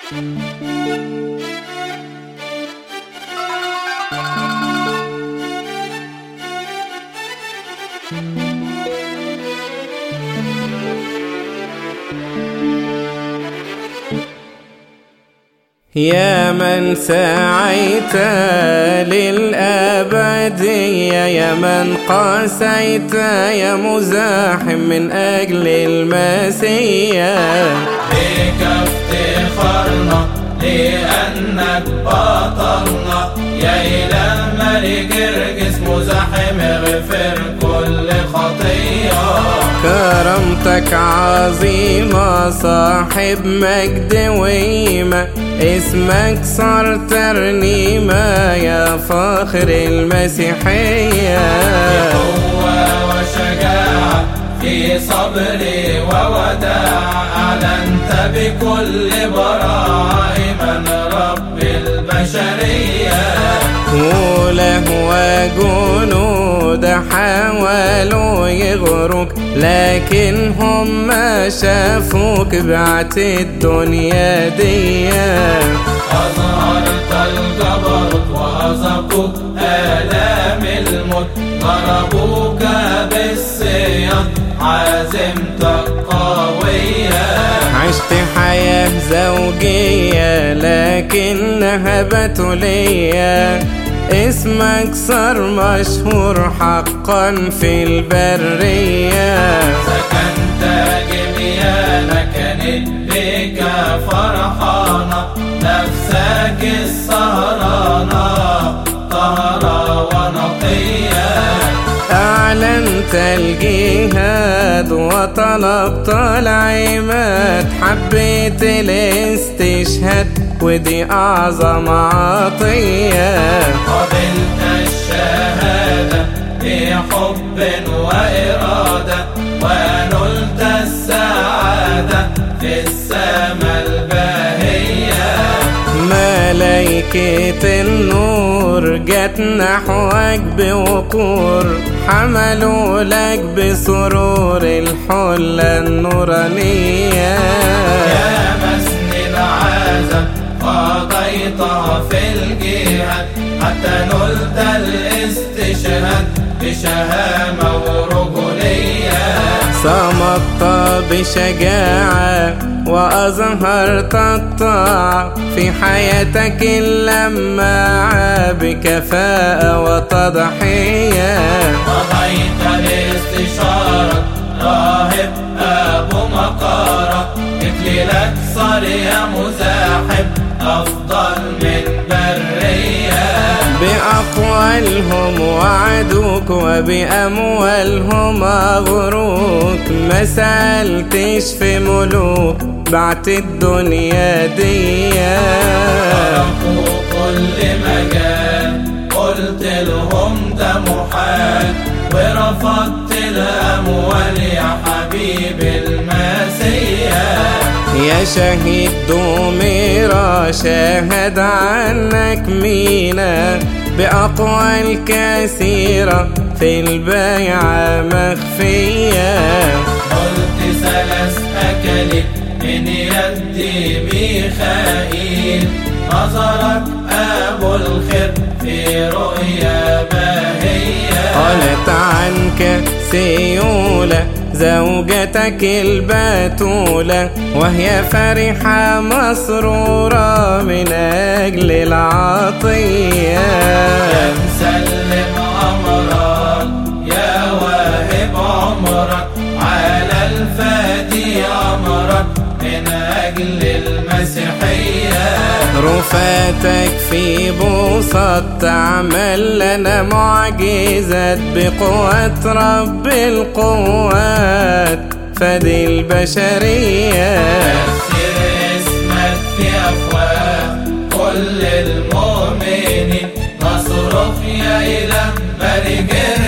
يا من سعيت للأبدية يا من قاسيت يا مزاحم من أجل المسيح ليك افتخارنا لأنك بطلنا يا إله ملك ارجس مزاحم اغفر كل خطية كرامتك عظيمة صاحب مجد ويمة اسمك صار ترنيمة يا فاخر المسيحية قوة وشجاعة في صبر ووداع أعلنت بكل براءة من رب البشرية وله وجنود حاولوا يغروك لكن هم شافوك بعت الدنيا دي أظهرت الجبروت وأذقوك آلام الموت ضربوك بالسياط عزيمتك قوية عشت حياة زوجية لكنها بتولية اسمك صار مشهور حقا في البرية سكنت جبيانك كانت بك فرحانة نفسك السهرانة طهرة ونقية أعلنت الجهاد وطلبت العماد حبيت الاستشهاد ودي أعظم عطية قبلت الشهادة بحب وإرادة ونلت السعادة في السماء الباهية ملايكة النور جت نحوك بوقور حملوا لك بسرور الحلة النورانية يا مسني العزم قضيتها في الجهاد حتى نلت الاستشهاد بشهامة ورجولية صمت بشجاعة وأظهرت الطاعة في حياتك اللماعة بكفاءة وتضحية قضيت الاستشارة راهب أبو مقارة إكليلك صار يا مزاحم أفضل من برية بأقوالهم وعدوك وبأموالهم أغروك ما سألتش في ملوك بعت الدنيا دي تركوا كل مجال قلت لهم ده محال ورفضت الأموال يا حبيب المسيح يا شهيد دوميرا شاهد عنك مينا بأقوال كثيرة في البيعة مخفية قلت ثلاث أكلت من يدي ميخائيل نظرك أبو الخير في رؤيا باهية قالت عنك سيولة زوجتك البتولة وهي فرحة مسرورة من أجل العطية يا مسلم أمرك يا واهب عمرك على الفادي أمرك من أجل المسيحية رفاتك في بوسط تعمل لنا معجزات بقوة رب القوات فدي البشرية تفسير اسمك في أفواه كل المؤمنين نصرخ يا إله ملك